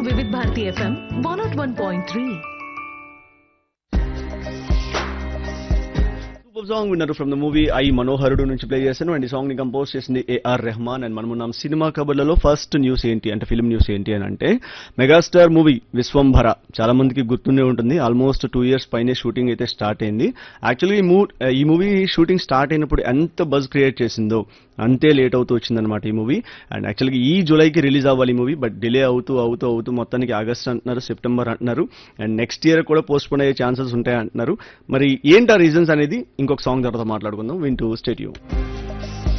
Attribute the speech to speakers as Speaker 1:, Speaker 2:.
Speaker 1: వివిధ Bharati FM one not one point three
Speaker 2: super song విన్నారు from the movie I Manoharudu నుంచి play చేశాను and ఈ సాంగ్ ని కంపోజ్ చేసింది ఏఆర్ రెహమాన్ అండ్ మనం ఉన్నాం సినిమా కబుర్లలో ఫస్ట్ న్యూస్ ఏంటి అంటే ఫిల్మ్ న్యూస్ ఏంటి అని అంటే మెగాస్టార్ మూవీ విశ్వంభర చాలా మందికి గుర్తుండే ఉంటుంది ఆల్మోస్ట్ టూ ఇయర్స్ పైనే షూటింగ్ అయితే స్టార్ట్ అయింది యాక్చువల్లీ ఈ మూ ఈ మూవీ షూటింగ్ స్టార్ట్ అయినప్పుడు ఎంత బజ్ క్రియేట్ చేసిందో అంతే లేట్ అవుతూ వచ్చిందనమాట ఈ మూవీ అండ్ యాక్చువల్గా ఈ జూలైకి రిలీజ్ అవ్వాలి ఈ మూవీ బట్ డిలే అవుతూ అవుతూ అవుతూ మొత్తానికి ఆగస్ట్ అంటున్నారు సెప్టెంబర్ అంటున్నారు అండ్ నెక్స్ట్ ఇయర్ కూడా పోస్ట్ పోన్ అయ్యే ఛాన్సెస్ ఉంటాయి అంటున్నారు మరి ఏంటి ఆ రీజన్స్ అనేది ఇంకొక సాంగ్ తర్వాత మాట్లాడుకుందాం వింటూ స్టేట్యూ